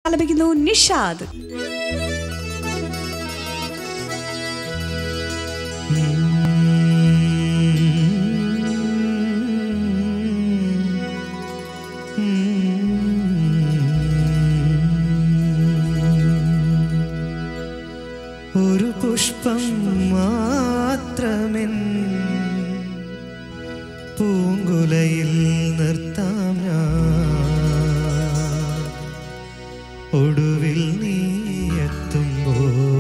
ആലപിക്കുന്നു നിഷാദ് ഒരു പുഷ്പം മാത്രമെൻ പൂങ്കുലയിൽ നിർത്താം ഞാൻ ഒടുവിൽ നീ എത്തുമ്പോ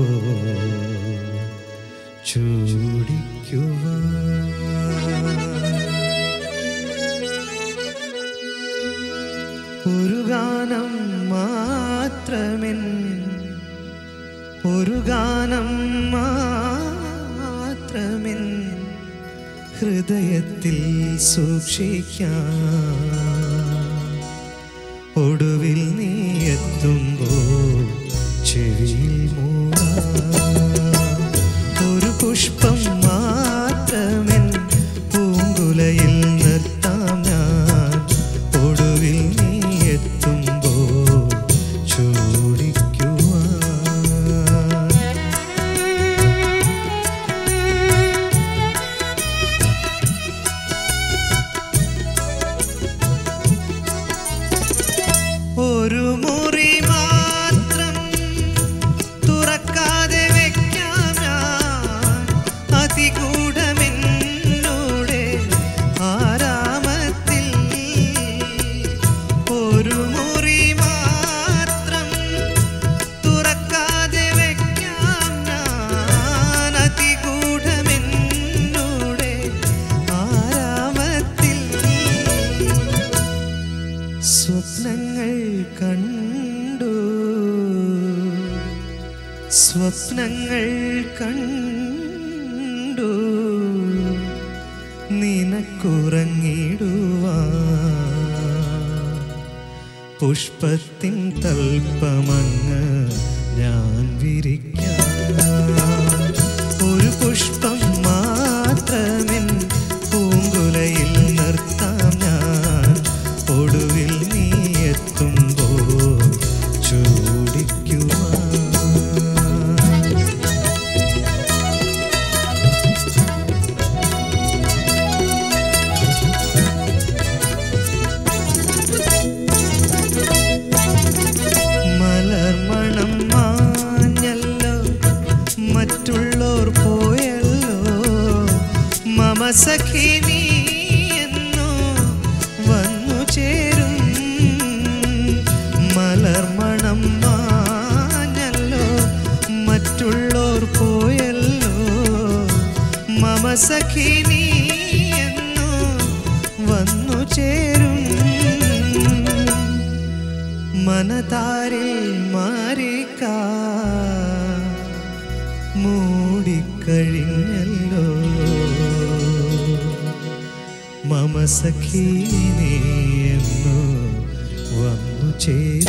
ചൂടിക്കുവാൻ ഒരു ഗാനം മാത്രമെൻ ഒരു ഗാനം മാത്രമെൻ ഹൃദയത്തിൽ സൂക്ഷിക്കാം ഒടുവിൽ നീ എത്തുമ്പോൾ ചെവിയിൽ മൂടാം ഒരു പുഷ്പം മാത്രമെൻ പൂങ്കുലയിൽ നിർത്താം ഞാൻ ഒടുവിൽ നീ എത്തുമ്പോൾ ചൂടിക്കുവാൻ ഒരു മുറി മാത്രം തുറക്കാതെ വെക്കാം ഞാൻ അതിഗൂഢമെന്നോടെ ആരാമത്തിൽ ഒരു മുറി മാത്രം തുറക്കാതെ വെക്കാം ഞാൻ അതിഗൂഢമെന്നോടെ ആരാമത്തിൽ സ്വപ്നങ്ങൾ കണ്ടു സ്വപ്നങ്ങൾ കണ്ടു നിനക്കുറങ്ങിടുവാ പുഷ്പത്തിൻ തൽപ്പമങ്ങ് ഞാൻ വിരിക്കാം ഒരു പുഷ്പം മാത്രമെൻ പൂങ്കുലയിൽ നിർത്താം ഞാൻ ഒടുവിൽ നീ എത്തുമ്പോൾ ചൂടിക്കുവാൻ മലർമണം മാഞ്ഞല്ലോ മറ്റുള്ളോർ പോയല്ലോ മമ സഖി നീ എന്നോ വന്നു ചേരും മലർമണം മാഞ്ഞല്ലോ മറ്റുള്ളോർ പോയല്ലോ മമ സഖി നീ എന്നോ വന്നു ചേരും മനതാരിൽ മാറിക്ക മൂടിക്കഴിഞ്ഞല്ലോ മമ സഖീ നീ എന്നു വന്നു ചേരും